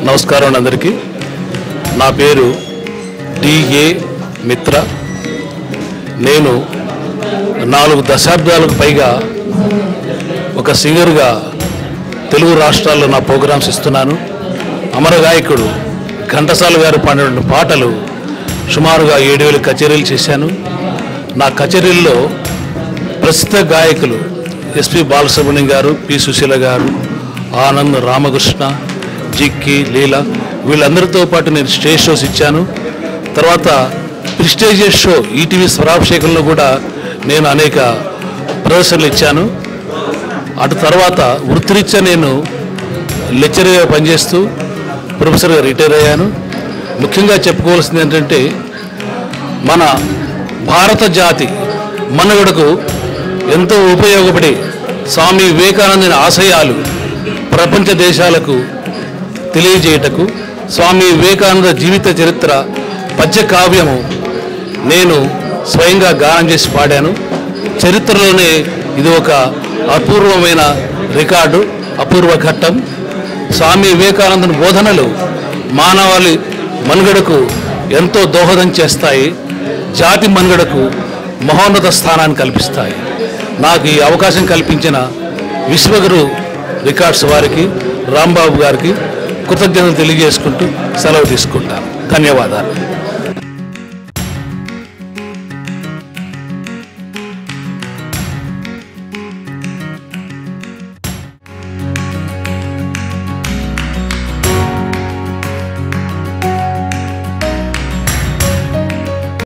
నమస్కారం అండి అందరికీ నా పేరు డిఏ మిత్ర నేను నాలుగు దశాబ్దాలకు పైగా ఒక సింగర్గా తెలుగు రాష్ట్రాల్లో నా ప్రోగ్రామ్స్ ఇస్తున్నాను అమర గాయకుడు ఘంటసాల గారు పాడిన పాటలు సుమారుగా ఏడు వేల కచేరీలు చేశాను నా కచేరీల్లో ప్రసిద్ధ గాయకులు ఎస్పి బాలసుబ్రహ్మణ్యం గారు పి సుశీల గారు ఆనంద్ రామకృష్ణ జిక్కి లీల వీళ్ళందరితో పాటు నేను స్టేజ్ షోస్ ఇచ్చాను తర్వాత ప్రిస్టేజియస్ షో ఈటీవీ స్వరాభిషేకంలో కూడా నేను అనేక ప్రదర్శనలు ఇచ్చాను అటు తర్వాత వృత్తిరీత్యా నేను లెక్చరర్గా పనిచేస్తూ ప్రొఫెసర్గా రిటైర్ అయ్యాను ముఖ్యంగా చెప్పుకోవాల్సింది ఏంటంటే మన భారత జాతి మనుగడకు ఎంతో ఉపయోగపడి స్వామి వివేకానందుని ఆశయాలు ప్రపంచ దేశాలకు తెలియజేయటకు స్వామి వివేకానంద జీవిత చరిత్ర పద్య కావ్యము నేను స్వయంగా గానం చేసి పాడాను చరిత్రలోనే ఇది ఒక అపూర్వమైన రికార్డు అపూర్వ ఘట్టం స్వామి వివేకానందుని బోధనలు మానవాళి మనుగడకు ఎంతో దోహదం చేస్తాయి జాతి మనుగడకు మహోన్నత స్థానాన్ని కల్పిస్తాయి నాకు ఈ అవకాశం కల్పించిన విశ్వగురు రికార్డ్స్ వారికి రాంబాబు గారికి కృతజ్ఞతలు తెలియజేసుకుంటూ సెలవు తీసుకుంటాను ధన్యవాదాలు